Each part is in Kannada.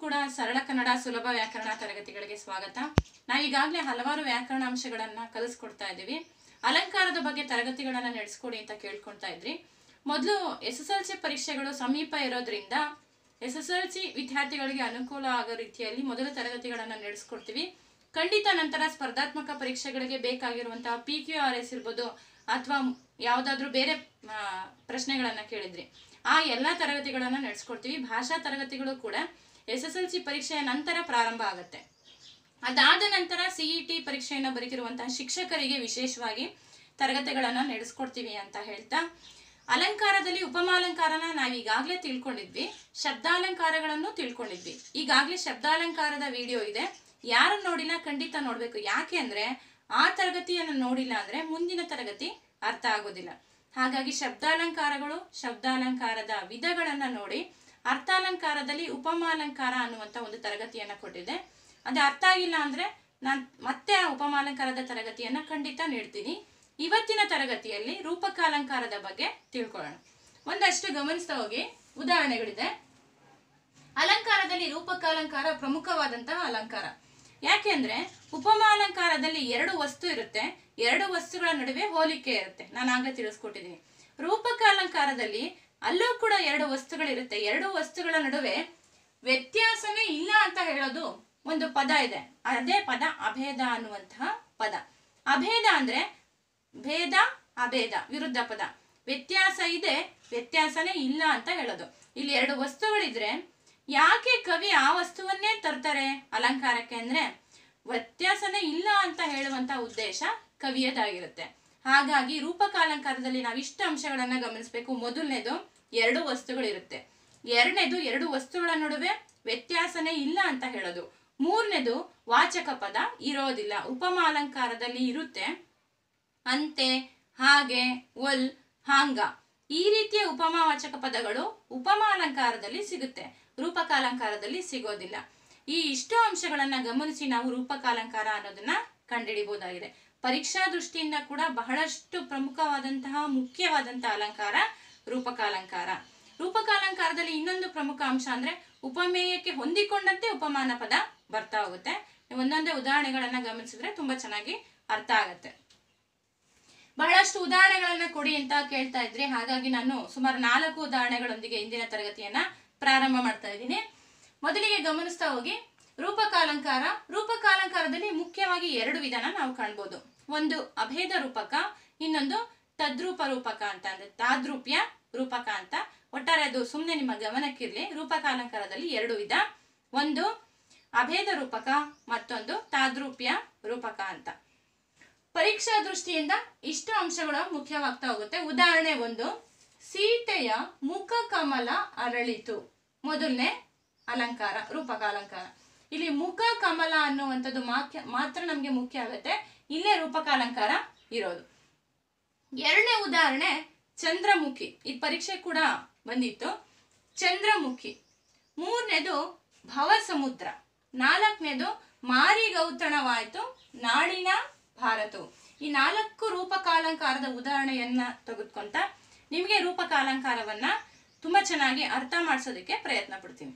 ಕೂಡ ಸರಳ ಕನ್ನಡ ಸುಲಭ ವ್ಯಾಕರಣ ತರಗತಿಗಳಿಗೆ ಸ್ವಾಗತ ನಾವೀಗಾಗಲೇ ಹಲವಾರು ವ್ಯಾಕರಣ ಅಂಶಗಳನ್ನ ಕಲಿಸ್ಕೊಡ್ತಾ ಇದ್ದೀವಿ ಅಲಂಕಾರದ ಬಗ್ಗೆ ತರಗತಿಗಳನ್ನ ನಡೆಸ್ಕೊಡಿ ಅಂತ ಕೇಳ್ಕೊಳ್ತಾ ಇದ್ರಿ ಮೊದಲು ಎಸ್ ಎಸ್ ಎಲ್ ಸಿ ಪರೀಕ್ಷೆಗಳು ಸಮೀಪ ಇರೋದ್ರಿಂದ ಎಸ್ ಎಸ್ ಎಲ್ ಸಿ ವಿದ್ಯಾರ್ಥಿಗಳಿಗೆ ಅನುಕೂಲ ಆಗೋ ರೀತಿಯಲ್ಲಿ ಮೊದಲ ತರಗತಿಗಳನ್ನ ನಡೆಸ್ಕೊಡ್ತೀವಿ ಖಂಡಿತ ನಂತರ ಸ್ಪರ್ಧಾತ್ಮಕ ಪರೀಕ್ಷೆಗಳಿಗೆ ಬೇಕಾಗಿರುವಂತಹ ಪಿ ಕ್ಯೂ ಆರ್ ಎಸ್ ಇರ್ಬೋದು ಅಥವಾ ಯಾವುದಾದ್ರೂ ಬೇರೆ ಆ, ಪ್ರಶ್ನೆಗಳನ್ನ ಕೇಳಿದ್ರಿ ಆ ಎಲ್ಲ ತರಗತಿಗಳನ್ನ ನಡೆಸ್ಕೊಡ್ತೀವಿ ಭಾಷಾ ತರಗತಿಗಳು ಕೂಡ ಎಸ್ ಎಸ್ ಎಲ್ ಸಿ ಪರೀಕ್ಷೆಯ ನಂತರ ಪ್ರಾರಂಭ ಆಗುತ್ತೆ ಅದಾದ ನಂತರ ಸಿಇ ಟಿ ಪರೀಕ್ಷೆಯನ್ನು ಬರೀತಿರುವಂತಹ ಶಿಕ್ಷಕರಿಗೆ ವಿಶೇಷವಾಗಿ ತರಗತಿಗಳನ್ನ ನಡೆಸ್ಕೊಡ್ತೀವಿ ಅಂತ ಹೇಳ್ತಾ ಅಲಂಕಾರದಲ್ಲಿ ಉಪಮಾಲಂಕಾರನ ನಾವೀಗಾಗಲೇ ತಿಳ್ಕೊಂಡಿದ್ವಿ ಶಬ್ದಾಲಂಕಾರಗಳನ್ನು ತಿಳ್ಕೊಂಡಿದ್ವಿ ಈಗಾಗಲೇ ಶಬ್ದಾಲಂಕಾರದ ವಿಡಿಯೋ ಇದೆ ಯಾರು ನೋಡಿಲ್ಲ ಖಂಡಿತ ನೋಡ್ಬೇಕು ಯಾಕೆ ಅಂದ್ರೆ ಆ ತರಗತಿಯನ್ನು ನೋಡಿಲ್ಲ ಅಂದ್ರೆ ಮುಂದಿನ ತರಗತಿ ಅರ್ಥ ಆಗೋದಿಲ್ಲ ಹಾಗಾಗಿ ಶಬ್ದಾಲಂಕಾರಗಳು ಶಬ್ದಾಲಂಕಾರದ ವಿಧಗಳನ್ನ ನೋಡಿ ಅರ್ಥಾಲಂಕಾರದಲ್ಲಿ ಉಪಮಾಲಂಕಾರ ಅನ್ನುವಂತ ಒಂದು ತರಗತಿಯನ್ನ ಕೊಟ್ಟಿದೆ ಅದು ಅರ್ಥ ಆಗಿಲ್ಲ ಅಂದ್ರೆ ನಾನು ಮತ್ತೆ ಆ ಉಪಮಾಲಂಕಾರದ ತರಗತಿಯನ್ನ ಖಂಡಿತ ನೀಡ್ತೀನಿ ಇವತ್ತಿನ ತರಗತಿಯಲ್ಲಿ ರೂಪಕಾಲಂಕಾರದ ಬಗ್ಗೆ ತಿಳ್ಕೊಳ್ಳೋಣ ಒಂದಷ್ಟು ಗಮನಿಸ್ತಾ ಹೋಗಿ ಉದಾಹರಣೆಗಳಿದೆ ಅಲಂಕಾರದಲ್ಲಿ ರೂಪಕಾಲಂಕಾರ ಪ್ರಮುಖವಾದಂತಹ ಅಲಂಕಾರ ಯಾಕೆಂದ್ರೆ ಉಪಮಾಲಂಕಾರದಲ್ಲಿ ಎರಡು ವಸ್ತು ಇರುತ್ತೆ ಎರಡು ವಸ್ತುಗಳ ನಡುವೆ ಹೋಲಿಕೆ ಇರುತ್ತೆ ನಾನು ಆಗ್ಲೇ ತಿಳಿಸ್ಕೊಟ್ಟಿದ್ದೀನಿ ರೂಪಕಾಲಂಕಾರದಲ್ಲಿ ಅಲ್ಲೂ ಕೂಡ ಎರಡು ವಸ್ತುಗಳಿರುತ್ತೆ ಎರಡು ವಸ್ತುಗಳ ನಡುವೆ ವ್ಯತ್ಯಾಸವೇ ಇಲ್ಲ ಅಂತ ಹೇಳೋದು ಒಂದು ಪದ ಇದೆ ಅದೇ ಪದ ಅಭೇದ ಅನ್ನುವಂತಹ ಪದ ಅಭೇದ ಅಂದ್ರೆ ಭೇದ ಅಭೇದ ವಿರುದ್ಧ ಪದ ವ್ಯತ್ಯಾಸ ಇದೆ ವ್ಯತ್ಯಾಸನೇ ಇಲ್ಲ ಅಂತ ಹೇಳೋದು ಇಲ್ಲಿ ಎರಡು ವಸ್ತುಗಳಿದ್ರೆ ಯಾಕೆ ಕವಿ ಆ ವಸ್ತುವನ್ನೇ ತರ್ತಾರೆ ಅಲಂಕಾರಕ್ಕೆ ಅಂದ್ರೆ ವ್ಯತ್ಯಾಸನೇ ಇಲ್ಲ ಅಂತ ಹೇಳುವಂತ ಉದ್ದೇಶ ಕವಿಯದಾಗಿರುತ್ತೆ ಹಾಗಾಗಿ ರೂಪಕಾಲಂಕಾರದಲ್ಲಿ ನಾವು ಇಷ್ಟು ಅಂಶಗಳನ್ನ ಗಮನಿಸಬೇಕು ಮೊದಲನೇದು ಎರಡು ವಸ್ತುಗಳಿರುತ್ತೆ ಎರಡನೇದು ಎರಡು ವಸ್ತುಗಳ ನಡುವೆ ವ್ಯತ್ಯಾಸನೇ ಇಲ್ಲ ಅಂತ ಹೇಳೋದು ಮೂರನೇದು ವಾಚಕ ಪದ ಇರೋದಿಲ್ಲ ಉಪಮಾಲಂಕಾರದಲ್ಲಿ ಇರುತ್ತೆ ಅಂತೆ ಹಾಗೆ ಒಲ್ ಹಾಂಗ ಈ ರೀತಿಯ ಉಪಮಾವಾಚಕ ಪದಗಳು ಉಪಮಾಲಂಕಾರದಲ್ಲಿ ಸಿಗುತ್ತೆ ರೂಪಕಾಲಂಕಾರದಲ್ಲಿ ಸಿಗೋದಿಲ್ಲ ಈ ಇಷ್ಟು ಅಂಶಗಳನ್ನ ಗಮನಿಸಿ ನಾವು ರೂಪಕಾಲಂಕಾರ ಅನ್ನೋದನ್ನ ಕಂಡುಹಿಡಿಬಹುದಾಗಿದೆ ಪರೀಕ್ಷಾ ದೃಷ್ಟಿಯಿಂದ ಕೂಡ ಬಹಳಷ್ಟು ಪ್ರಮುಖವಾದಂತಹ ಮುಖ್ಯವಾದಂತಹ ಅಲಂಕಾರ ರೂಪಕಾಲಂಕಾರ ರೂಪಕಾಲಂಕಾರದಲ್ಲಿ ಇನ್ನೊಂದು ಪ್ರಮುಖ ಅಂಶ ಅಂದ್ರೆ ಉಪಮೇಯಕ್ಕೆ ಹೊಂದಿಕೊಂಡಂತೆ ಉಪಮಾನ ಪದ ಬರ್ತಾ ಹೋಗುತ್ತೆ ಒಂದೊಂದೇ ಉದಾಹರಣೆಗಳನ್ನ ಗಮನಿಸಿದ್ರೆ ತುಂಬಾ ಚೆನ್ನಾಗಿ ಅರ್ಥ ಆಗತ್ತೆ ಬಹಳಷ್ಟು ಉದಾಹರಣೆಗಳನ್ನ ಕೊಡಿ ಅಂತ ಕೇಳ್ತಾ ಇದ್ರಿ ಹಾಗಾಗಿ ನಾನು ಸುಮಾರು ನಾಲ್ಕು ಉದಾಹರಣೆಗಳೊಂದಿಗೆ ಇಂದಿನ ತರಗತಿಯನ್ನ ಪ್ರಾರಂಭ ಮಾಡ್ತಾ ಇದ್ದೀನಿ ಮೊದಲಿಗೆ ಗಮನಿಸ್ತಾ ಹೋಗಿ ರೂಪಕಾಲಂಕಾರ ರೂಪಕಾಲಂಕಾರದಲ್ಲಿ ಮುಖ್ಯವಾಗಿ ಎರಡು ವಿಧಾನ ನಾವು ಕಾಣ್ಬೋದು ಒಂದು ಅಭೇದ ರೂಪಕ ಇನ್ನೊಂದು ತದ್ರೂಪ ರೂಪಕ ಅಂತ ಅಂದ್ರೆ ತಾದ್ರೂಪ್ಯ ರೂಪಕ ಅಂತ ಒಟ್ಟಾರೆ ಅದು ಸುಮ್ಮನೆ ನಿಮ್ಮ ಗಮನಕ್ಕಿರ್ಲಿ ರೂಪಕಾಲಂಕಾರದಲ್ಲಿ ಎರಡು ವಿಧ ಒಂದು ಅಭೇದ ರೂಪಕ ಮತ್ತೊಂದು ತಾದ್ರೂಪ್ಯ ರೂಪಕ ಅಂತ ಪರೀಕ್ಷಾ ದೃಷ್ಟಿಯಿಂದ ಇಷ್ಟು ಅಂಶಗಳು ಮುಖ್ಯವಾಗ್ತಾ ಹೋಗುತ್ತೆ ಉದಾಹರಣೆ ಒಂದು ಸೀತೆಯ ಮುಖ ಕಮಲ ಅರಳಿತು ಮೊದಲನೇ ಅಲಂಕಾರ ರೂಪಕಾಲಂಕಾರ ಇಲ್ಲಿ ಮುಖ ಕಮಲ ಅನ್ನುವಂಥದ್ದು ಮಾಖ್ಯ ಮಾತ್ರ ನಮಗೆ ಮುಖ್ಯ ಆಗುತ್ತೆ ಇಲ್ಲೇ ರೂಪಕಾಲಂಕಾರ ಇರೋದು ಎರಡನೇ ಉದಾಹರಣೆ ಚಂದ್ರಮುಖಿ ಈ ಪರೀಕ್ಷೆ ಕೂಡ ಬಂದಿತ್ತು ಚಂದ್ರಮುಖಿ ಮೂರನೇದು ಭವಸಮುದ್ರ ನಾಲ್ಕನೇದು ಮಾರಿಗೌತಣವಾಯ್ತು ನಾಡಿನ ಭಾರತವು ಈ ನಾಲ್ಕು ರೂಪಕಾಲಂಕಾರದ ಉದಾಹರಣೆಯನ್ನ ತೆಗೆದುಕೊಂತ ನಿಮಗೆ ರೂಪಕಾಲಂಕಾರವನ್ನ ತುಂಬಾ ಚೆನ್ನಾಗಿ ಅರ್ಥ ಮಾಡಿಸೋದಕ್ಕೆ ಪ್ರಯತ್ನ ಪಡ್ತೀನಿ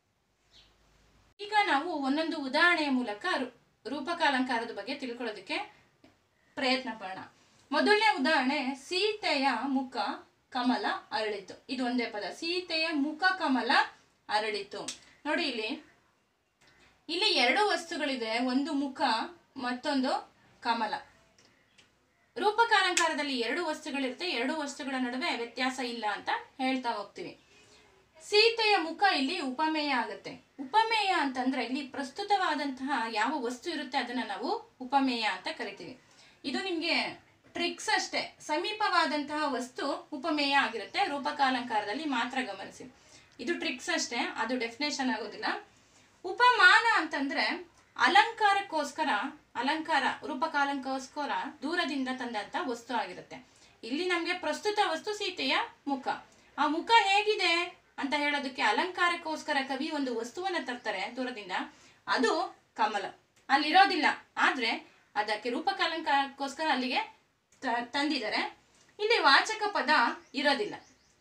ಈಗ ನಾವು ಒಂದೊಂದು ಉದಾಹರಣೆಯ ಮೂಲಕ ರೂ- ರೂಪಕಾಲಂಕಾರದ ಬಗ್ಗೆ ತಿಳ್ಕೊಳ್ಳೋದಕ್ಕೆ ಪ್ರಯತ್ನ ಪಡೋಣ ಮೊದಲನೇ ಉದಾಹರಣೆ ಸೀತೆಯ ಮುಖ ಕಮಲ ಅರಳಿತು ಇದು ಒಂದೇ ಪದ ಸೀತೆಯ ಮುಖ ಕಮಲ ಅರಳಿತು ನೋಡಿ ಇಲ್ಲಿ ಇಲ್ಲಿ ಎರಡು ವಸ್ತುಗಳಿದೆ ಒಂದು ಮುಖ ಮತ್ತೊಂದು ಕಮಲ ರೂಪಕಾಲಂಕಾರದಲ್ಲಿ ಎರಡು ವಸ್ತುಗಳಿರುತ್ತೆ ಎರಡು ವಸ್ತುಗಳ ನಡುವೆ ವ್ಯತ್ಯಾಸ ಇಲ್ಲ ಅಂತ ಹೇಳ್ತಾ ಹೋಗ್ತೀವಿ ಸೀತೆಯ ಮುಖ ಇಲ್ಲಿ ಉಪಮೇಯ ಆಗುತ್ತೆ ಉಪಮೇಯ ಅಂತಂದ್ರೆ ಇಲ್ಲಿ ಪ್ರಸ್ತುತವಾದಂತಹ ಯಾವ ವಸ್ತು ಇರುತ್ತೆ ಅದನ್ನ ನಾವು ಉಪಮೇಯ ಅಂತ ಕರಿತೀವಿ ಇದು ನಿಮ್ಗೆ ಟ್ರಿಕ್ಸ್ ಅಷ್ಟೇ ಸಮೀಪವಾದಂತಹ ವಸ್ತು ಉಪಮೇಯ ಆಗಿರುತ್ತೆ ರೂಪಕಾಲಂಕಾರದಲ್ಲಿ ಮಾತ್ರ ಗಮನಿಸಿ ಇದು ಟ್ರಿಕ್ಸ್ ಅಷ್ಟೇ ಅದು ಡೆಫಿನೇಷನ್ ಆಗೋದಿಲ್ಲ ಉಪಮಾನ ಅಂತಂದ್ರೆ ಅಲಂಕಾರಕ್ಕೋಸ್ಕರ ಅಲಂಕಾರ ರೂಪಕಾಲಂಕೋಸ್ಕರ ದೂರದಿಂದ ತಂದಂತ ವಸ್ತು ಆಗಿರುತ್ತೆ ಇಲ್ಲಿ ನಮ್ಗೆ ಪ್ರಸ್ತುತ ವಸ್ತು ಸೀತೆಯ ಮುಖ ಆ ಮುಖ ಹೇಗಿದೆ ಅಂತ ಹೇಳೋದಕ್ಕೆ ಅಲಂಕಾರಕ್ಕೋಸ್ಕರ ಕವಿ ಒಂದು ವಸ್ತುವನ್ನ ತರ್ತಾರೆ ದೂರದಿಂದ ಅದು ಕಮಲ ಅಲ್ಲಿರೋದಿಲ್ಲ ಆದ್ರೆ ಅದಕ್ಕೆ ರೂಪಕಾಲಂಕಾರಕ್ಕೋಸ್ಕರ ಅಲ್ಲಿಗೆ ತ- ತಂದಿದ್ದಾರೆ ಇಲ್ಲಿ ವಾಚಕ ಪದ ಇರೋದಿಲ್ಲ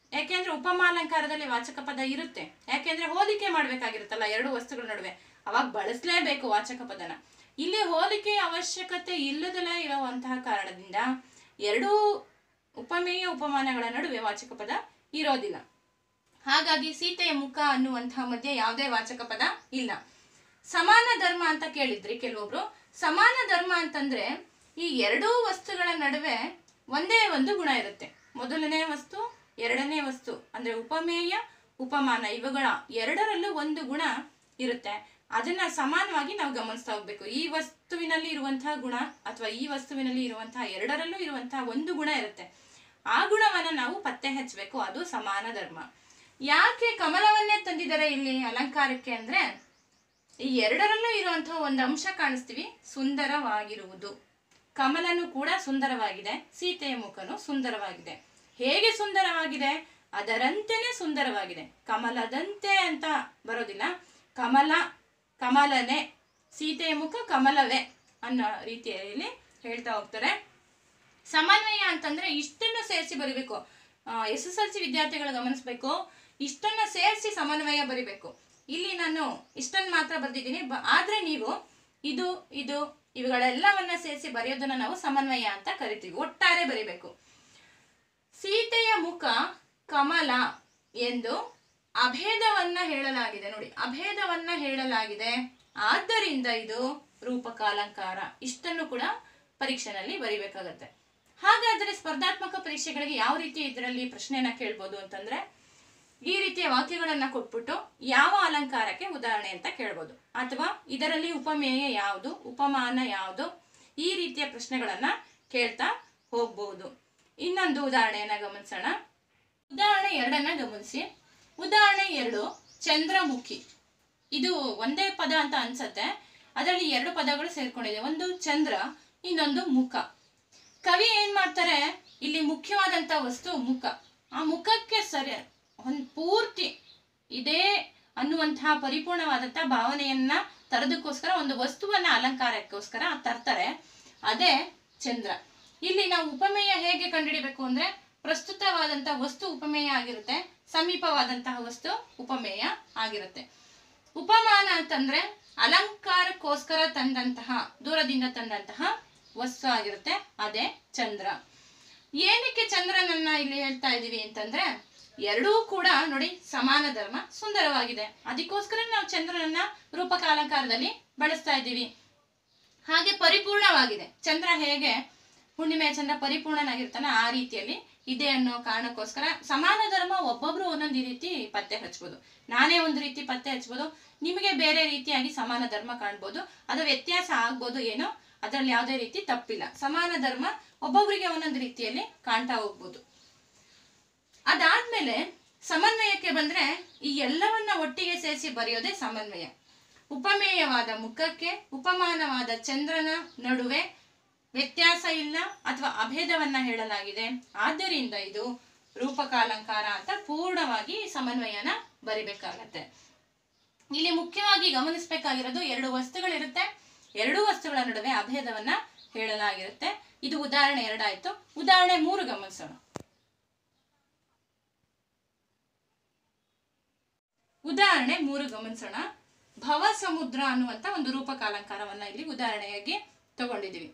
ಯಾಕೆಂದ್ರೆ ಉಪಮಾಲಂಕಾರದಲ್ಲಿ ವಾಚಕ ಪದ ಇರುತ್ತೆ ಯಾಕೆಂದ್ರೆ ಹೋಲಿಕೆ ಮಾಡ್ಬೇಕಾಗಿರುತ್ತಲ್ಲ ಎರಡು ವಸ್ತುಗಳ ನಡುವೆ ಅವಾಗ ಬಳಸಲೇಬೇಕು ವಾಚಕ ಪದನ ಇಲ್ಲಿ ಹೋಲಿಕೆ ಅವಶ್ಯಕತೆ ಇಲ್ಲದಲೇ ಇರುವಂತಹ ಕಾರಣದಿಂದ ಎರಡೂ ಉಪಮೇಯ ಉಪಮಾನಗಳ ನಡುವೆ ವಾಚಕ ಪದ ಇರೋದಿಲ್ಲ ಹಾಗಾಗಿ ಸೀತೆಯ ಮುಖ ಅನ್ನುವಂತಹ ಮಧ್ಯೆ ಯಾವುದೇ ವಾಚಕ ಪದ ಇಲ್ಲ ಸಮಾನ ಧರ್ಮ ಅಂತ ಕೇಳಿದ್ರಿ ಕೆಲವೊಬ್ರು ಸಮಾನ ಧರ್ಮ ಅಂತಂದ್ರೆ ಈ ಎರಡೂ ವಸ್ತುಗಳ ನಡುವೆ ಒಂದೇ ಒಂದು ಗುಣ ಇರುತ್ತೆ ಮೊದಲನೇ ವಸ್ತು ಎರಡನೇ ವಸ್ತು ಅಂದ್ರೆ ಉಪಮೇಯ ಉಪಮಾನ ಇವುಗಳ ಎರಡರಲ್ಲೂ ಒಂದು ಗುಣ ಇರುತ್ತೆ ಅದನ್ನ ಸಮಾನವಾಗಿ ನಾವು ಗಮನಿಸ್ತಾ ಹೋಗ್ಬೇಕು ಈ ವಸ್ತುವಿನಲ್ಲಿ ಇರುವಂತಹ ಗುಣ ಅಥವಾ ಈ ವಸ್ತುವಿನಲ್ಲಿ ಇರುವಂತಹ ಎರಡರಲ್ಲೂ ಇರುವಂತಹ ಒಂದು ಗುಣ ಇರುತ್ತೆ ಆ ಗುಣವನ್ನ ನಾವು ಪತ್ತೆ ಹಚ್ಚಬೇಕು ಅದು ಸಮಾನ ಧರ್ಮ ಯಾಕೆ ಕಮಲವನ್ನೇ ತಂದಿದ್ದಾರೆ ಇಲ್ಲಿ ಅಲಂಕಾರಕ್ಕೆ ಅಂದ್ರೆ ಈ ಎರಡರಲ್ಲೂ ಇರುವಂತಹ ಒಂದು ಅಂಶ ಕಾಣಿಸ್ತೀವಿ ಸುಂದರವಾಗಿರುವುದು ಕಮಲನು ಕೂಡ ಸುಂದರವಾಗಿದೆ ಸೀತೆಯ ಮುಖನು ಸುಂದರವಾಗಿದೆ ಹೇಗೆ ಸುಂದರವಾಗಿದೆ ಅದರಂತೆನೇ ಸುಂದರವಾಗಿದೆ ಕಮಲದಂತೆ ಅಂತ ಬರೋದಿಲ್ಲ ಕಮಲ ಕಮಲನೆ ಸೀತೆಯ ಮುಖ ಕಮಲವೇ ಅನ್ನೋ ರೀತಿಯಲ್ಲಿ ಹೇಳ್ತಾ ಹೋಗ್ತಾರೆ ಸಮನ್ವಯ ಅಂತಂದ್ರೆ ಇಷ್ಟನ್ನು ಸೇರಿಸಿ ಬರಿಬೇಕು ಎಸ್ ಎಸ್ ಎಲ್ ಸಿ ವಿದ್ಯಾರ್ಥಿಗಳು ಗಮನಿಸ್ಬೇಕು ಇಷ್ಟನ್ನ ಸೇರಿಸಿ ಸಮನ್ವಯ ಬರಿಬೇಕು ಇಲ್ಲಿ ನಾನು ಇಷ್ಟನ್ನು ಮಾತ್ರ ಬರ್ದಿದ್ದೀನಿ ಬ- ಆದ್ರೆ ನೀವು ಇದು ಇದು ಇವುಗಳೆಲ್ಲವನ್ನ ಸೇರಿಸಿ ಬರೆಯೋದನ್ನ ನಾವು ಸಮನ್ವಯ ಅಂತ ಕರಿತೀವಿ ಒಟ್ಟಾರೆ ಬರಿಬೇಕು ಸೀತೆಯ ಮುಖ ಕಮಲ ಎಂದು ಅಭೇದವನ್ನ ಹೇಳಲಾಗಿದೆ ನೋಡಿ ಅಭೇದವನ್ನ ಹೇಳಲಾಗಿದೆ ಆದ್ದರಿಂದ ಇದು ರೂಪಕಾಲಂಕಾರ ಇಷ್ಟನ್ನು ಕೂಡ ಪರೀಕ್ಷೆನಲ್ಲಿ ಬರಿಬೇಕಾಗತ್ತೆ ಹಾಗಾದ್ರೆ ಸ್ಪರ್ಧಾತ್ಮಕ ಪರೀಕ್ಷೆಗಳಿಗೆ ಯಾವ ರೀತಿ ಇದರಲ್ಲಿ ಪ್ರಶ್ನೆಯನ್ನ ಕೇಳ್ಬೋದು ಅಂತಂದ್ರೆ ಈ ರೀತಿಯ ವಾಕ್ಯಗಳನ್ನ ಕೊಟ್ಬಿಟ್ಟು ಯಾವ ಅಲಂಕಾರಕ್ಕೆ ಉದಾಹರಣೆ ಅಂತ ಕೇಳ್ಬೋದು ಅಥವಾ ಇದರಲ್ಲಿ ಉಪಮೇಯ ಯಾವುದು ಉಪಮಾನ ಯಾವುದು ಈ ರೀತಿಯ ಪ್ರಶ್ನೆಗಳನ್ನ ಕೇಳ್ತಾ ಹೋಗ್ಬಹುದು ಇನ್ನೊಂದು ಉದಾಹರಣೆಯನ್ನ ಗಮನಿಸೋಣ ಉದಾಹರಣೆ ಎರಡನ್ನ ಗಮನಿಸಿ ಉದಾಹರಣೆ ಎರಡು ಚಂದ್ರಮುಖಿ ಇದು ಒಂದೇ ಪದ ಅಂತ ಅನ್ಸತ್ತೆ ಅದರಲ್ಲಿ ಎರಡು ಪದಗಳು ಸೇರ್ಕೊಂಡಿದೆ ಒಂದು ಚಂದ್ರ ಇನ್ನೊಂದು ಮುಖ ಕವಿ ಏನ್ ಮಾಡ್ತಾರೆ ಇಲ್ಲಿ ಮುಖ್ಯವಾದಂತ ವಸ್ತು ಮುಖ ಆ ಮುಖಕ್ಕೆ ಸರಿ ಒಂದ್ ಪೂರ್ತಿ ಇದೇ ಅನ್ನುವಂತಹ ಪರಿಪೂರ್ಣವಾದಂತಹ ಭಾವನೆಯನ್ನ ತರದಕ್ಕೋಸ್ಕರ ಒಂದು ವಸ್ತುವನ್ನ ಅಲಂಕಾರಕ್ಕೋಸ್ಕರ ತರ್ತಾರೆ ಅದೇ ಚಂದ್ರ ಇಲ್ಲಿ ನಾವು ಉಪಮೇಯ ಹೇಗೆ ಕಂಡುಹಿಡಿಬೇಕು ಅಂದ್ರೆ ಪ್ರಸ್ತುತವಾದಂತಹ ವಸ್ತು ಉಪಮೇಯ ಆಗಿರುತ್ತೆ ಸಮೀಪವಾದಂತಹ ವಸ್ತು ಉಪಮೇಯ ಆಗಿರುತ್ತೆ ಉಪಮಾನ ಅಂತಂದ್ರೆ ಅಲಂಕಾರಕ್ಕೋಸ್ಕರ ತಂದಂತಹ ದೂರದಿಂದ ತಂದಂತಹ ವಸ್ತು ಆಗಿರುತ್ತೆ ಅದೇ ಚಂದ್ರ ಏನಕ್ಕೆ ಚಂದ್ರನನ್ನ ಇಲ್ಲಿ ಹೇಳ್ತಾ ಇದೀವಿ ಅಂತಂದ್ರೆ ಎರಡೂ ಕೂಡ ನೋಡಿ ಸಮಾನ ಧರ್ಮ ಸುಂದರವಾಗಿದೆ ಅದಕ್ಕೋಸ್ಕರ ನಾವು ಚಂದ್ರನನ್ನ ರೂಪಕ ಅಲಂಕಾರದಲ್ಲಿ ಬಳಸ್ತಾ ಇದ್ದೀವಿ ಹಾಗೆ ಪರಿಪೂರ್ಣವಾಗಿದೆ ಚಂದ್ರ ಹೇಗೆ ಹುಣ್ಣಿಮೆಯ ಚಂದ್ರ ಪರಿಪೂರ್ಣನಾಗಿರ್ತಾನೆ ಆ ರೀತಿಯಲ್ಲಿ ಇದೆ ಅನ್ನೋ ಕಾರಣಕ್ಕೋಸ್ಕರ ಸಮಾನ ಧರ್ಮ ಒಬ್ಬೊಬ್ರು ಒಂದೊಂದು ರೀತಿ ಪತ್ತೆ ಹಚ್ಬೋದು ನಾನೇ ಒಂದು ರೀತಿ ಪತ್ತೆ ಹಚ್ಬೋದು ನಿಮಗೆ ಬೇರೆ ರೀತಿಯಾಗಿ ಸಮಾನ ಧರ್ಮ ಕಾಣ್ಬೋದು ಅದು ವ್ಯತ್ಯಾಸ ಆಗ್ಬೋದು ಏನೋ ಅದರಲ್ಲಿ ಯಾವುದೇ ರೀತಿ ತಪ್ಪಿಲ್ಲ ಸಮಾನ ಧರ್ಮ ಒಬ್ಬೊಬ್ಬರಿಗೆ ಒಂದೊಂದು ರೀತಿಯಲ್ಲಿ ಕಾಣ್ತಾ ಹೋಗ್ಬೋದು ಅದಾದ್ಮೇಲೆ ಸಮನ್ವಯಕ್ಕೆ ಬಂದ್ರೆ ಈ ಎಲ್ಲವನ್ನ ಒಟ್ಟಿಗೆ ಸೇರಿಸಿ ಬರೆಯೋದೇ ಸಮನ್ವಯ ಉಪಮೇಯವಾದ ಮುಖಕ್ಕೆ ಉಪಮಾನವಾದ ಚಂದ್ರನ ನಡುವೆ ವ್ಯತ್ಯಾಸ ಇಲ್ಲ ಅಥವಾ ಅಭೇದವನ್ನ ಹೇಳಲಾಗಿದೆ ಆದ್ದರಿಂದ ಇದು ರೂಪಕಾಲಂಕಾರ ಅಂತ ಪೂರ್ಣವಾಗಿ ಸಮನ್ವಯನ ಬರಿಬೇಕಾಗತ್ತೆ ಇಲ್ಲಿ ಮುಖ್ಯವಾಗಿ ಗಮನಿಸಬೇಕಾಗಿರೋದು ಎರಡು ವಸ್ತುಗಳಿರುತ್ತೆ ಎರಡು ವಸ್ತುಗಳ ನಡುವೆ ಅಭೇದವನ್ನ ಹೇಳಲಾಗಿರುತ್ತೆ ಇದು ಉದಾಹರಣೆ ಎರಡಾಯ್ತು ಉದಾಹರಣೆ ಮೂರು ಗಮನಿಸೋಣ ಉದಾಹರಣೆ ಮೂರು ಗಮನಿಸೋಣ ಭವ ಸಮುದ್ರ ಅನ್ನುವಂತ ಒಂದು ರೂಪಕಾಲಂಕಾರವನ್ನ ಇಲ್ಲಿ ಉದಾಹರಣೆಯಾಗಿ ತಗೊಂಡಿದೀವಿ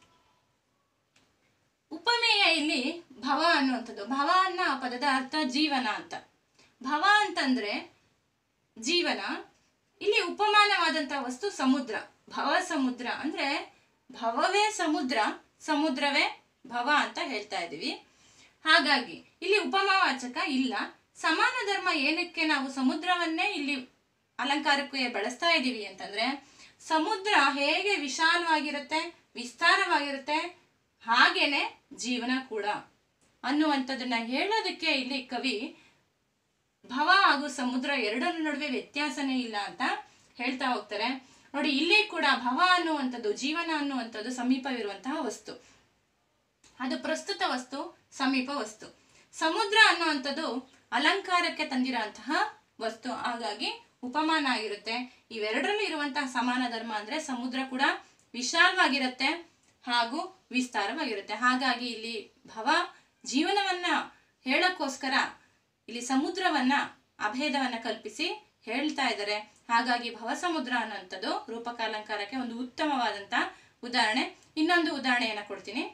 ಉಪಮೇಯ ಇಲ್ಲಿ ಭವ ಅನ್ನುವಂಥದ್ದು ಭವ ಅನ್ನೋ ಪದದ ಅರ್ಥ ಜೀವನ ಅಂತ ಭವ ಅಂತಂದ್ರೆ ಜೀವನ ಇಲ್ಲಿ ಉಪಮಾನವಾದಂತಹ ವಸ್ತು ಸಮುದ್ರ ಭವ ಸಮುದ್ರ ಅಂದ್ರೆ ಭವವೇ ಸಮುದ್ರ ಸಮುದ್ರವೇ ಭವ ಅಂತ ಹೇಳ್ತಾ ಇದೀವಿ ಹಾಗಾಗಿ ಇಲ್ಲಿ ಉಪಮಾವಾಚಕ ಇಲ್ಲ ಸಮಾನ ಧರ್ಮ ಏನಕ್ಕೆ ನಾವು ಸಮುದ್ರವನ್ನೇ ಇಲ್ಲಿ ಅಲಂಕಾರಕ್ಕೆ ಬಳಸ್ತಾ ಇದ್ದೀವಿ ಅಂತಂದ್ರೆ ಸಮುದ್ರ ಹೇಗೆ ವಿಶಾಲವಾಗಿರುತ್ತೆ ವಿಸ್ತಾರವಾಗಿರುತ್ತೆ ಹಾಗೇನೆ ಜೀವನ ಕೂಡ ಅನ್ನುವಂಥದ್ದನ್ನ ಹೇಳೋದಕ್ಕೆ ಇಲ್ಲಿ ಕವಿ ಭವ ಹಾಗೂ ಸಮುದ್ರ ಎರಡರ ನಡುವೆ ವ್ಯತ್ಯಾಸನೇ ಇಲ್ಲ ಅಂತ ಹೇಳ್ತಾ ಹೋಗ್ತಾರೆ ನೋಡಿ ಇಲ್ಲಿ ಕೂಡ ಭವ ಅನ್ನುವಂಥದ್ದು ಜೀವನ ಅನ್ನುವಂಥದ್ದು ಸಮೀಪವಿರುವಂತಹ ವಸ್ತು ಅದು ಪ್ರಸ್ತುತ ವಸ್ತು ಸಮೀಪ ವಸ್ತು ಸಮುದ್ರ ಅನ್ನುವಂಥದ್ದು ಅಲಂಕಾರಕ್ಕೆ ತಂದಿರುವಂತಹ ವಸ್ತು ಹಾಗಾಗಿ ಉಪಮಾನ ಆಗಿರುತ್ತೆ ಇವೆರಡರಲ್ಲೂ ಇರುವಂತಹ ಸಮಾನ ಧರ್ಮ ಅಂದ್ರೆ ಸಮುದ್ರ ಕೂಡ ವಿಶಾಲವಾಗಿರುತ್ತೆ ಹಾಗೂ ವಿಸ್ತಾರವಾಗಿರುತ್ತೆ ಹಾಗಾಗಿ ಇಲ್ಲಿ ಭವ ಜೀವನವನ್ನ ಹೇಳಕ್ಕೋಸ್ಕರ ಇಲ್ಲಿ ಸಮುದ್ರವನ್ನ ಅಭೇದವನ್ನ ಕಲ್ಪಿಸಿ ಹೇಳ್ತಾ ಇದ್ದಾರೆ ಹಾಗಾಗಿ ಭವಸಮುದ್ರ ಅನ್ನುವಂಥದ್ದು ರೂಪಕಾಲಂಕಾರಕ್ಕೆ ಒಂದು ಉತ್ತಮವಾದಂತ ಉದಾಹರಣೆ ಇನ್ನೊಂದು ಉದಾಹರಣೆಯನ್ನ ಕೊಡ್ತೀನಿ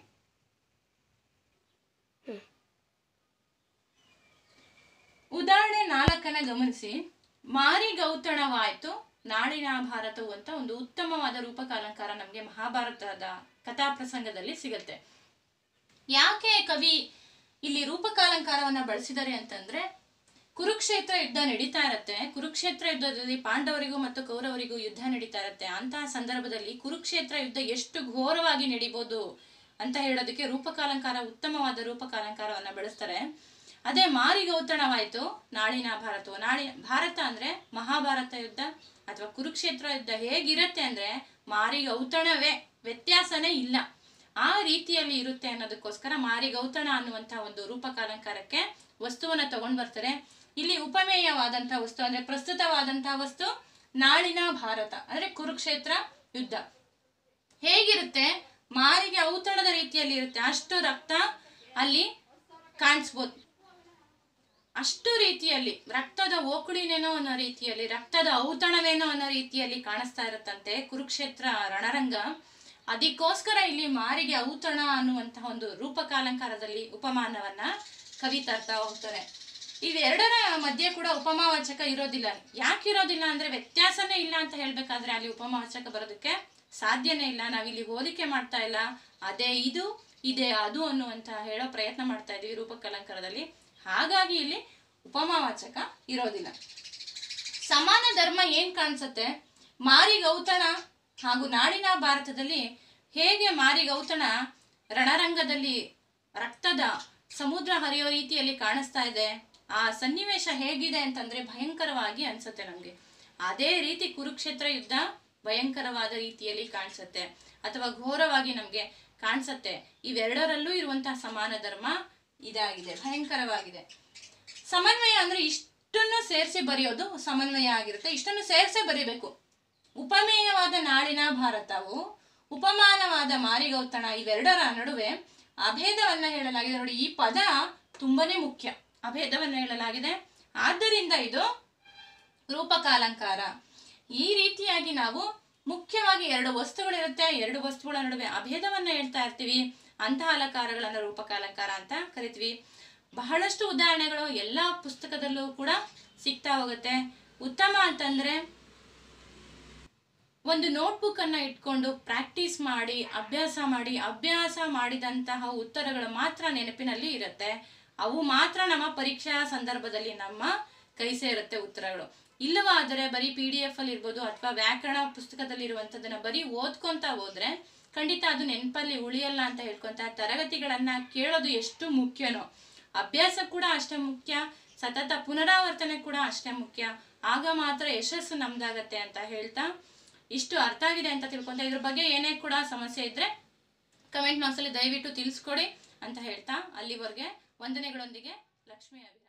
ಉದಾಹರಣೆ ನಾಲ್ಕನ್ನ ಗಮನಿಸಿ ಮಾರಿಗೌತಣವಾಯ್ತು ನಾಡಿನ ಭಾರತವು ಅಂತ ಒಂದು ಉತ್ತಮವಾದ ರೂಪಕಾಲಂಕಾರ ನಮಗೆ ಮಹಾಭಾರತದ ಕಥಾ ಪ್ರಸಂಗದಲ್ಲಿ ಸಿಗುತ್ತೆ ಯಾಕೆ ಕವಿ ಇಲ್ಲಿ ರೂಪಕಾಲಂಕಾರವನ್ನ ಬಳಸಿದ್ದಾರೆ ಅಂತಂದ್ರೆ ಕುರುಕ್ಷೇತ್ರ ಯುದ್ಧ ನಡೀತಾ ಇರತ್ತೆ ಕುರುಕ್ಷೇತ್ರ ಯುದ್ಧದಲ್ಲಿ ಪಾಂಡವರಿಗೂ ಮತ್ತು ಕೌರವರಿಗೂ ಯುದ್ಧ ನಡೀತಾ ಇರತ್ತೆ ಅಂತಹ ಸಂದರ್ಭದಲ್ಲಿ ಕುರುಕ್ಷೇತ್ರ ಯುದ್ಧ ಎಷ್ಟು ಘೋರವಾಗಿ ನಡಿಬೋದು ಅಂತ ಹೇಳೋದಕ್ಕೆ ರೂಪಕಾಲಂಕಾರ ಉತ್ತಮವಾದ ರೂಪಕಾಲಂಕಾರವನ್ನ ಬಳಸ್ತಾರೆ ಅದೇ ಮಾರಿಗೌತಣವಾಯ್ತು ನಾಳಿನ ಭಾರತವು ನಾಳಿ ಭಾರತ ಅಂದ್ರೆ ಮಹಾಭಾರತ ಯುದ್ಧ ಅಥವಾ ಕುರುಕ್ಷೇತ್ರ ಯುದ್ಧ ಹೇಗಿರತ್ತೆ ಅಂದ್ರೆ ಮಾರಿಗೌತಣವೇ ವ್ಯತ್ಯಾಸನೇ ಇಲ್ಲ ಆ ರೀತಿಯಲ್ಲಿ ಇರುತ್ತೆ ಅನ್ನೋದಕ್ಕೋಸ್ಕರ ಮಾರಿಗೌತಣ ಅನ್ನುವಂತಹ ಒಂದು ರೂಪಕಾಲಂಕಾರಕ್ಕೆ ವಸ್ತುವನ್ನ ತಗೊಂಡ್ ಬರ್ತಾರೆ ಇಲ್ಲಿ ಉಪಮೇಯವಾದಂತಹ ವಸ್ತು ಅಂದ್ರೆ ಪ್ರಸ್ತುತವಾದಂತಹ ವಸ್ತು ನಾಳಿನ ಭಾರತ ಅಂದ್ರೆ ಕುರುಕ್ಷೇತ್ರ ಯುದ್ಧ ಹೇಗಿರುತ್ತೆ ಮಾರಿಗೆ ಔತಣದ ರೀತಿಯಲ್ಲಿ ಇರುತ್ತೆ ಅಷ್ಟು ರಕ್ತ ಅಲ್ಲಿ ಕಾಣಿಸ್ಬೋದು ಅಷ್ಟು ರೀತಿಯಲ್ಲಿ ರಕ್ತದ ಓಕುಳಿನೇನೋ ಅನ್ನೋ ರೀತಿಯಲ್ಲಿ ರಕ್ತದ ಔತಣವೇನೋ ಅನ್ನೋ ರೀತಿಯಲ್ಲಿ ಕಾಣಿಸ್ತಾ ಇರುತ್ತಂತೆ ಕುರುಕ್ಷೇತ್ರ ರಣರಂಗ ಅದಕ್ಕೋಸ್ಕರ ಇಲ್ಲಿ ಮಾರಿಗೆ ಔತಣ ಅನ್ನುವಂತಹ ಒಂದು ರೂಪಕಾಲಂಕಾರದಲ್ಲಿ ಉಪಮಾನವನ್ನ ಕವಿ ತರ್ತಾ ಹೋಗ್ತಾರೆ ಇವೆರಡರ ಮಧ್ಯೆ ಕೂಡ ಉಪಮಾವಾಚಕ ಇರೋದಿಲ್ಲ ಯಾಕೆ ಇರೋದಿಲ್ಲ ಅಂದ್ರೆ ವ್ಯತ್ಯಾಸನೇ ಇಲ್ಲ ಅಂತ ಹೇಳ್ಬೇಕಾದ್ರೆ ಅಲ್ಲಿ ಉಪಮಾವಾಚಕ ಬರೋದಕ್ಕೆ ಸಾಧ್ಯನೇ ಇಲ್ಲ ನಾವಿಲ್ಲಿ ಹೋಲಿಕೆ ಮಾಡ್ತಾ ಇಲ್ಲ ಅದೇ ಇದು ಇದೇ ಅದು ಅನ್ನುವಂತ ಹೇಳೋ ಪ್ರಯತ್ನ ಮಾಡ್ತಾ ಇದೀವಿ ರೂಪಕಲಂಕಾರದಲ್ಲಿ ಹಾಗಾಗಿ ಇಲ್ಲಿ ಉಪಮಾವಾಚಕ ಇರೋದಿಲ್ಲ ಸಮಾನ ಧರ್ಮ ಏನ್ ಕಾಣಿಸುತ್ತೆ ಮಾರಿಗೌತಣ ಹಾಗೂ ನಾಡಿನ ಭಾರತದಲ್ಲಿ ಹೇಗೆ ಮಾರಿಗೌತಣ ರಣರಂಗದಲ್ಲಿ ರಕ್ತದ ಸಮುದ್ರ ಹರಿಯೋ ರೀತಿಯಲ್ಲಿ ಕಾಣಿಸ್ತಾ ಇದೆ ಆ ಸನ್ನಿವೇಶ ಹೇಗಿದೆ ಅಂತಂದ್ರೆ ಭಯಂಕರವಾಗಿ ಅನ್ಸುತ್ತೆ ನಮ್ಗೆ ಅದೇ ರೀತಿ ಕುರುಕ್ಷೇತ್ರ ಯುದ್ಧ ಭಯಂಕರವಾದ ರೀತಿಯಲ್ಲಿ ಕಾಣಿಸುತ್ತೆ ಅಥವಾ ಘೋರವಾಗಿ ನಮ್ಗೆ ಕಾಣಿಸುತ್ತೆ ಇವೆರಡರಲ್ಲೂ ಇರುವಂತಹ ಸಮಾನ ಧರ್ಮ ಇದಾಗಿದೆ ಭಯಂಕರವಾಗಿದೆ ಸಮನ್ವಯ ಅಂದ್ರೆ ಇಷ್ಟನ್ನು ಸೇರಿಸಿ ಬರೆಯೋದು ಸಮನ್ವಯ ಆಗಿರುತ್ತೆ ಇಷ್ಟನ್ನು ಸೇರಿಸೇ ಬರೀಬೇಕು ಉಪಮೇಯವಾದ ನಾಳಿನ ಭಾರತವು ಉಪಮಾನವಾದ ಮಾರಿಗೌತಣ ಇವೆರಡರ ನಡುವೆ ಅಭೇದವನ್ನ ಹೇಳಲಾಗಿದೆ ನೋಡಿ ಈ ಪದ ತುಂಬಾನೇ ಮುಖ್ಯ ಅಭೇದವನ್ನ ಹೇಳಲಾಗಿದೆ ಆದ್ದರಿಂದ ಇದು ರೂಪಕಾಲಂಕಾರ ಈ ರೀತಿಯಾಗಿ ನಾವು ಮುಖ್ಯವಾಗಿ ಎರಡು ವಸ್ತುಗಳಿರುತ್ತೆ ಎರಡು ವಸ್ತುಗಳ ನಡುವೆ ಅಭೇದವನ್ನ ಹೇಳ್ತಾ ಇರ್ತೀವಿ ಅಂತಹ ಅಲಂಕಾರಗಳನ್ನ ರೂಪಕಾಲಂಕಾರ ಅಂತ ಕರಿತೀವಿ ಬಹಳಷ್ಟು ಉದಾಹರಣೆಗಳು ಎಲ್ಲಾ ಪುಸ್ತಕದಲ್ಲೂ ಕೂಡ ಸಿಗ್ತಾ ಹೋಗುತ್ತೆ ಉತ್ತಮ ಅಂತಂದ್ರೆ ಒಂದು ನೋಟ್ಬುಕ್ ಅನ್ನ ಇಟ್ಕೊಂಡು ಪ್ರಾಕ್ಟೀಸ್ ಮಾಡಿ ಅಭ್ಯಾಸ ಮಾಡಿ ಅಭ್ಯಾಸ ಮಾಡಿದಂತಹ ಉತ್ತರಗಳು ಮಾತ್ರ ನೆನಪಿನಲ್ಲಿ ಇರುತ್ತೆ ಅವು ಮಾತ್ರ ನಮ್ಮ ಪರೀಕ್ಷಾ ಸಂದರ್ಭದಲ್ಲಿ ನಮ್ಮ ಕೈ ಸೇರುತ್ತೆ ಉತ್ತರಗಳು ಇಲ್ಲವಾದರೆ ಬರೀ ಪಿ ಡಿ ಎಫ್ ಅಲ್ಲಿ ಇರ್ಬೋದು ಅಥವಾ ವ್ಯಾಕರಣ ಪುಸ್ತಕದಲ್ಲಿ ಇರುವಂತದನ್ನ ಬರೀ ಓದ್ಕೊಂತ ಹೋದ್ರೆ ಖಂಡಿತ ಅದು ನೆನಪಲ್ಲಿ ಉಳಿಯಲ್ಲ ಅಂತ ಹೇಳ್ಕೊಂತ ತರಗತಿಗಳನ್ನ ಕೇಳೋದು ಎಷ್ಟು ಮುಖ್ಯನೋ ಅಭ್ಯಾಸ ಕೂಡ ಅಷ್ಟೇ ಮುಖ್ಯ ಸತತ ಪುನರಾವರ್ತನೆ ಕೂಡ ಅಷ್ಟೇ ಮುಖ್ಯ ಆಗ ಮಾತ್ರ ಯಶಸ್ಸು ನಮ್ದಾಗತ್ತೆ ಅಂತ ಹೇಳ್ತಾ ಇಷ್ಟು ಅರ್ಥ ಆಗಿದೆ ಅಂತ ತಿಳ್ಕೊಂತ ಇದ್ರ ಬಗ್ಗೆ ಏನೇ ಕೂಡ ಸಮಸ್ಯೆ ಇದ್ರೆ ಕಮೆಂಟ್ ಬಾಕ್ಸಲ್ಲಿ ದಯವಿಟ್ಟು ತಿಳಿಸ್ಕೊಡಿ ಅಂತ ಹೇಳ್ತಾ ಅಲ್ಲಿವರೆಗೆ ವಂದನೆಗಳೊಂದಿಗೆ ಲಕ್ಷ್ಮೀ ಅಭಿರಾಮ್